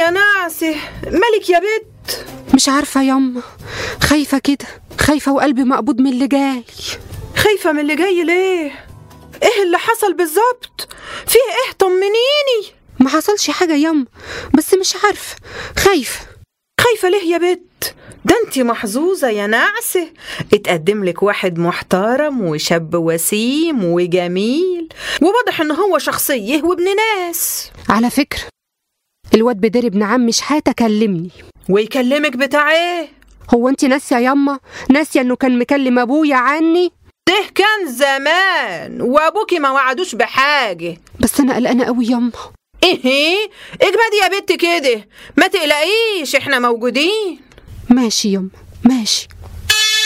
يا نعسة مالك يا بت مش عارفة يما خايفة كده خايفة وقلبي مقبوض من اللي جاي خايفة من اللي جاي ليه ايه اللي حصل بالظبط فيه ايه طمنيني ما حصلش حاجة يما بس مش عارفة خايفة خايفة ليه يا بت ده انت محظوظة يا نعسة اتقدم لك واحد محترم وشاب وسيم وجميل وواضح ان هو شخصيه وابن ناس على فكرة الواد بدر ابن عمي شحاتة كلمني ويكلمك بتاع ايه هو انت ناسية يما ناسية انه كان مكلم ابويا عني ده كان زمان وابوكي ما وعدوش بحاجة بس انا قلقانة قوي يما ايه اجمدي يا بت كده ما تقلقيش احنا موجودين ماشي يما ماشي